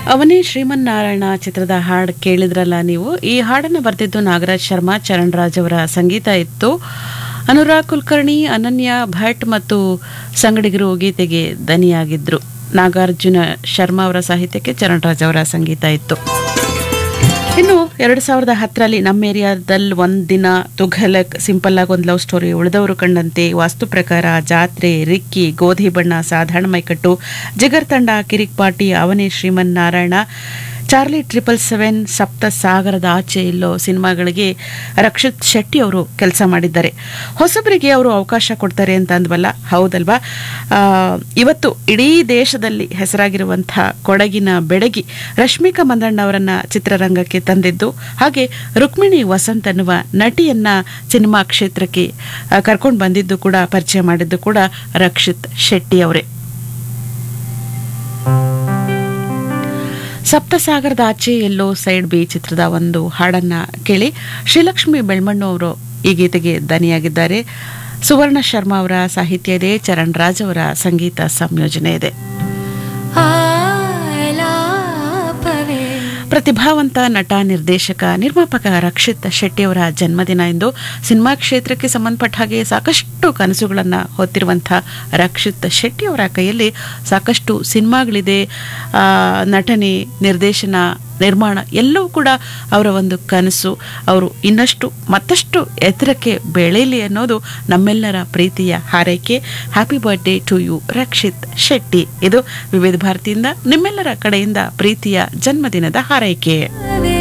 ಅವನೇ ಶ್ರೀಮನ್ನಾರಾಯಣ ಚಿತ್ರದ ಹಾಡು ಕೇಳಿದ್ರಲ್ಲ ನೀವು ಈ ಹಾಡನ್ನು ಬರೆದಿದ್ದು ನಾಗರಾಜ್ ಶರ್ಮಾ ಚರಣ್ ರಾಜ್ ಅವರ ಸಂಗೀತ ಇತ್ತು ಅನುರಾಗ್ ಕುಲಕರ್ಣಿ ಅನನ್ಯ ಭಟ್ ಮತ್ತು ಸಂಗಡಿಗರು ಗೀತೆಗೆ ದನಿಯಾಗಿದ್ರು ನಾಗಾರ್ಜುನ ಶರ್ಮಾ ಅವರ ಸಾಹಿತ್ಯಕ್ಕೆ ಚರಣ್ ರಾಜ್ ಅವರ ಸಂಗೀತ ಇತ್ತು ಇನ್ನು ಎರಡು ಸಾವಿರದ ಹತ್ತರಲ್ಲಿ ನಮ್ಮ ಏರಿಯಾದಲ್ಲಿ ಒಂದಿನ ತುಘಲಕ್ ಸಿಂಪಲ್ ಆಗಿ ಒಂದು ಲವ್ ಸ್ಟೋರಿ ಉಳಿದವರು ಕಂಡಂತೆ ವಾಸ್ತು ಪ್ರಕಾರ ಜಾತ್ರೆ ರಿಕ್ಕಿ ಗೋಧಿ ಬಣ್ಣ ಸಾಧಾರಣ ಮೈಕಟ್ಟು ಜಿಗರ್ ತಂಡ ಕಿರಿಕ್ ಪಾಟಿ ಅವನೇ ಶ್ರೀಮನ್ ನಾರಾಯಣ ಚಾರ್ಲಿ ಟ್ರಿಪಲ್ ಸೆವೆನ್ ಸಪ್ತ ಸಾಗರದ ಆಚೆ ಇಲ್ಲೋ ಸಿನಿಮಾಗಳಿಗೆ ರಕ್ಷಿತ್ ಶೆಟ್ಟಿ ಅವರು ಕೆಲಸ ಮಾಡಿದ್ದಾರೆ ಹೊಸಬರಿಗೆ ಅವರು ಅವಕಾಶ ಕೊಡ್ತಾರೆ ಅಂತ ಅಂದ್ವಲ್ಲ ಹೌದಲ್ವಾ ಆ, ಇವತ್ತು ಇಡೀ ದೇಶದಲ್ಲಿ ಹೆಸರಾಗಿರುವಂಥ ಕೊಡಗಿನ ಬೆಡಗಿ ರಶ್ಮಿಕಾ ಮಂದಣ್ಣ ಅವರನ್ನ ಚಿತ್ರರಂಗಕ್ಕೆ ತಂದಿದ್ದು ಹಾಗೆ ರುಕ್ಮಿಣಿ ವಸಂತ್ ಅನ್ನುವ ನಟಿಯನ್ನ ಸಿನಿಮಾ ಕ್ಷೇತ್ರಕ್ಕೆ ಕರ್ಕೊಂಡು ಬಂದಿದ್ದು ಕೂಡ ಪರಿಚಯ ಮಾಡಿದ್ದು ಕೂಡ ರಕ್ಷಿತ್ ಶೆಟ್ಟಿ ಅವರೇ ಸಪ್ತಸಾಗರದ ಆಚೆ ಎಲ್ಲೋ ಸೈಡ್ ಬಿ ಚಿತ್ರದ ಒಂದು ಹಾಡನ್ನ ಕೇಳಿ ಶ್ರೀಲಕ್ಷ್ಮಿ ಬೆಳ್ಮಣ್ಣು ಅವರು ಈ ಗೀತೆಗೆ ದನಿಯಾಗಿದ್ದಾರೆ ಸುವರ್ಣ ಶರ್ಮಾ ಅವರ ಸಾಹಿತ್ಯ ಇದೆ ಚರಣ್ ರಾಜ್ ಅವರ ಸಂಗೀತ ಸಂಯೋಜನೆ ಇದೆ ಆಲಾಪವೇ ಪ್ರತಿಭಾವಂತ ನಟ ನಿರ್ದೇಶಕ ನಿರ್ಮಾಪಕ ರಕ್ಷಿತ್ ಶೆಟ್ಟಿ ಅವರ ಜನ್ಮದಿನ ಎಂದು ಸಿನಿಮಾ ಕ್ಷೇತ್ರಕ್ಕೆ ಸಂಬಂಧಪಟ್ಟ ಹಾಗೆ ಸಾಕಷ್ಟು ಕನಸುಗಳನ್ನ ಹೊತ್ತಿರುವಂಥ ರಕ್ಷಿತ್ ಶೆಟ್ಟಿ ಅವರ ಕೈಯಲ್ಲಿ ಸಾಕಷ್ಟು ಸಿನಿಮಾಗಳಿದೆ ಆ, ನಟನೆ ನಿರ್ದೇಶನ ನಿರ್ಮಾಣ ಎಲ್ಲವೂ ಕೂಡ ಅವರ ಒಂದು ಕನಸು ಅವರು ಇನ್ನಷ್ಟು ಮತ್ತಷ್ಟು ಎತ್ತರಕ್ಕೆ ಬೆಳೆಯಲಿ ಅನ್ನೋದು ನಮ್ಮೆಲ್ಲರ ಪ್ರೀತಿಯ ಹಾರೈಕೆ happy birthday to you Rakshit Shetty ಇದು ವಿವಿಧ ಭಾರತಿಯಿಂದ ನಿಮ್ಮೆಲ್ಲರ ಕಡೆಯಿಂದ ಪ್ರೀತಿಯ ಜನ್ಮದಿನದ ಹಾರೈಕೆ